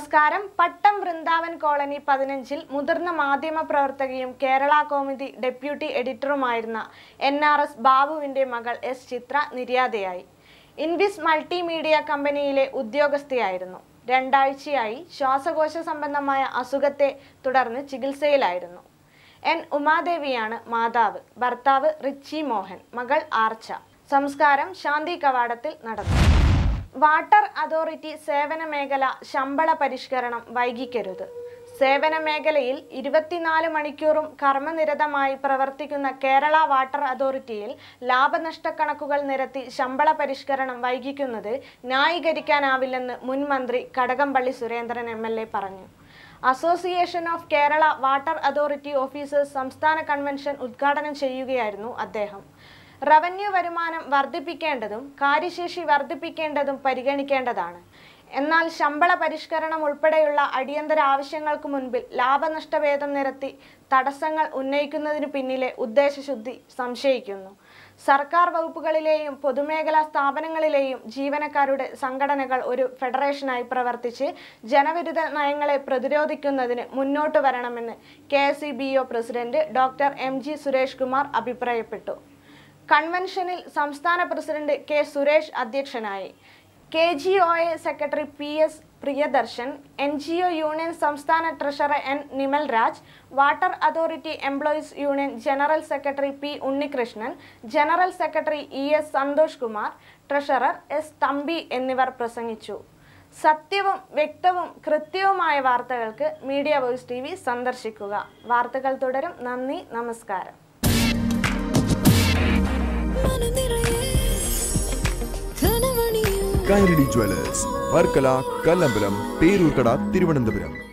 നമസ്കാരം പട്ടം വൃന്ദാവൻ കോളനി പതിനഞ്ചിൽ മുതിർന്ന മാധ്യമ പ്രവർത്തകയും കേരള കോമുദി ഡെപ്യൂട്ടി എഡിറ്ററുമായിരുന്ന എൻ ആർ എസ് ബാബുവിന്റെ മകൾ എസ് ചിത്ര നിര്യാതയായി ഇൻവിസ് മൾട്ടിമീഡിയ കമ്പനിയിലെ ഉദ്യോഗസ്ഥയായിരുന്നു രണ്ടാഴ്ചയായി ശ്വാസകോശ സംബന്ധമായ അസുഖത്തെ തുടർന്ന് ചികിത്സയിലായിരുന്നു എൻ ഉമാദേവിയാണ് മാതാവ് ഭർത്താവ് റിച്ചി മോഹൻ മകൾ ആർച്ച സംസ്കാരം ശാന്തി കവാടത്തിൽ നടന്നു വാട്ടർ അതോറിറ്റി സേവന മേഖല ശമ്പള പരിഷ്കരണം വൈകിക്കരുത് സേവന മേഖലയിൽ ഇരുപത്തിനാല് മണിക്കൂറും കർമ്മനിരതമായി പ്രവർത്തിക്കുന്ന കേരള വാട്ടർ അതോറിറ്റിയിൽ ലാഭനഷ്ട കണക്കുകൾ നിരത്തി ശമ്പള പരിഷ്കരണം വൈകിക്കുന്നത് ന്യായീകരിക്കാനാവില്ലെന്ന് മുൻ മന്ത്രി Kadakampally Surendran M L A പറഞ്ഞു association of Kerala water authority officers സംസ്ഥാന കൺവെൻഷൻ ഉദ്ഘാടനം ചെയ്യുകയായിരുന്നു അദ്ദേഹം റവന്യൂ വരുമാനം വർദ്ധിപ്പിക്കേണ്ടതും കാര്യശേഷി വർദ്ധിപ്പിക്കേണ്ടതും പരിഗണിക്കേണ്ടതാണ് എന്നാൽ ശമ്പള പരിഷ്കരണം ഉൾപ്പെടെയുള്ള അടിയന്തര ആവശ്യങ്ങൾക്ക് മുൻപിൽ ലാഭനഷ്ടഭേദം നിരത്തി തടസ്സങ്ങൾ ഉന്നയിക്കുന്നതിനു പിന്നിലെ ഉദ്ദേശശുദ്ധി സംശയിക്കുന്നു സർക്കാർ വകുപ്പുകളിലെയും പൊതുമേഖലാ സ്ഥാപനങ്ങളിലെയും ജീവനക്കാരുടെ സംഘടനകൾ ഒരു ഫെഡറേഷനായി പ്രവർത്തിച്ച് ജനവിരുദ്ധ നയങ്ങളെ പ്രതിരോധിക്കുന്നതിന് മുന്നോട്ട് വരണമെന്ന് K S president doctor M G Suresh Kumar അഭിപ്രായപ്പെട്ടു കൺവെൻഷനിൽ സംസ്ഥാന പ്രസിഡന്റ് കെ സുരേഷ് അധ്യക്ഷനായി K G O A secretary P S Priyadarshan N G O union സംസ്ഥാന treasurer N Nimal Raj water authority employees union general secretary P Unnikrishnan general secretary E S Santhosh Kumar treasurer S Thampi എന്നിവർ പ്രസംഗിച്ചു സത്യവും വ്യക്തവും കൃത്യവുമായ വാർത്തകൾക്ക് മീഡിയ വോയിസ് ടി വി സന്ദർശിക്കുക വാർത്തകൾ തുടരും നന്ദി നമസ്കാരം കൈരടി ജ്വല്ലേഴ്സ് വർക്കല കല്ലമ്പലം പേരൂർക്കട തിരുവനന്തപുരം